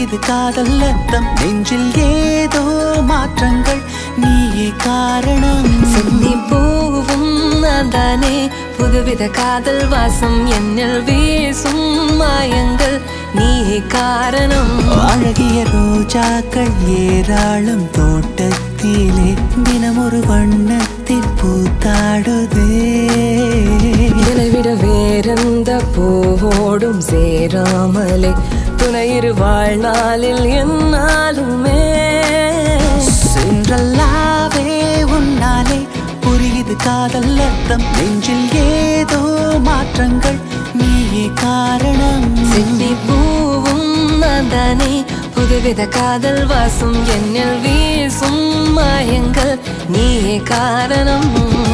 புரியுது காதல் அர்த்தம் நெஞ்சில் ஏதோ மாற்றங்கள் நீயே காரணம் சென்னி பூவும் நான் தானே புதுவித காதல் வாசம் என்னில் வீசும் மாயங்கள் நீயே காரணம் அழகிய ரோஜாக்கள் ஏராளம் தோட்டத்திலே தினமொரு வண்ணத்தில் பூத்தாடுதே என்னை விட வேறெந்த பூவோடும் சேராமலே துணையிரு வாழ்நாளில் என்னாலுமே சென்றல்லாவே உன்னாலே புரியுது காதல் அர்த்தம் நெஞ்சில் ஏதோ மாற்றங்கள் நீயே காரணம் சென்னி பூவும் நான் தானே புதுவித காதல் வாசம் என்னில் வீசும் மாயங்கள் நீயே காரணம்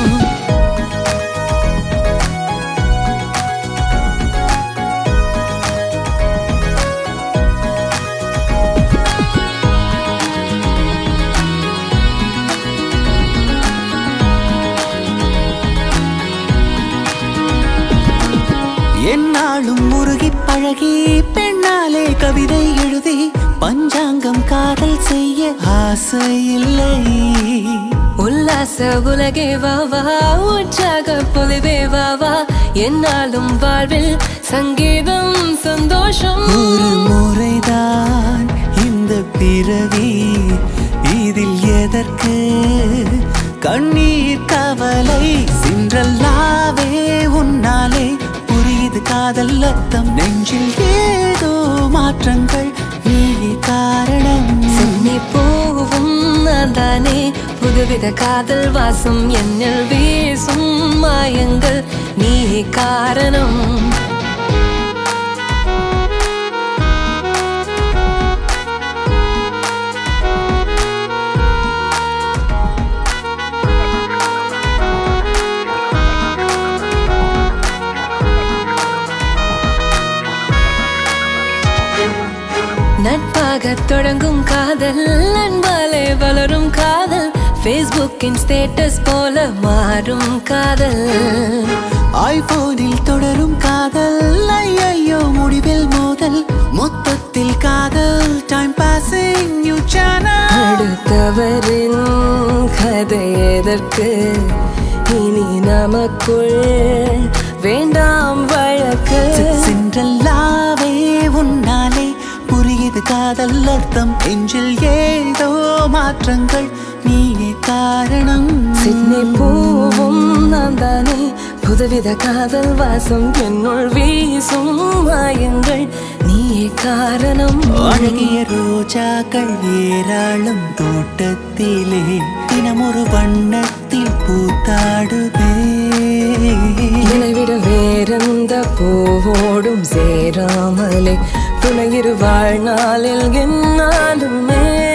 என்னாலும் முருகி பழகி பெண்ணாலே கவிதை எழுதி பஞ்சாங்கம் காதல் செய்ய ஆசை இல்லை உல்லாச உலகே வாவா உற்சாக பொலிவே வாவா என்னாலும் வாழ்வில் சங்கீதம் சந்தோஷம் ஒரு முறைதான் இந்த பிறவி இதில் எதற்கு கண்ணீர் கவலை சின்றல்லாவே உன்னாலே புரியுது காதல் அர்த்தம் நெஞ்சில் ஏதோ மாற்றங்கள் நீயே காரணம் சென்னி பூவும் நான் தானே புதுவித காதல் வாசம் என்னில் வீசும் மாயங்கள் நீயே காரணம் நட்பாக தொடங்கும் காதல் அன்பாலே வளரும் காதல் ஃபேஸ்புக்கின் ஸ்டேட்டஸ் போல மாறும் காதல் ஐபோனில் தொடரும் காதல் ஐயோ முடிவில் மோதல் மொத்தத்தில் காதல் டைம் பாசிங் நியூ சேனல் அடுத்தவரின் கதை எதற்கு இனி நமக்குள் வேண்டாம் வழக்கு சின்றல்லாவே உன்னாலே புரியுது காதல் அர்த்தம் நெஞ்சில் ஏதோ மாற்றங்கள் நீயே காரணம் சின்னி பூவும் நான் தானே புதுவித காதல் வாசம் என்னுள் வீசும் மாயங்கள் நீயே காரணம் அழகிய ரோஜாக்கள் ஏராளம் தோட்டத்திலே தினமொரு வண்ணத்தில் பூத்தாடுதே என்னை விட வேறெந்த பூவோடும் சேராமலே துணையிரு வாழ்நாளில் என்னாலுமே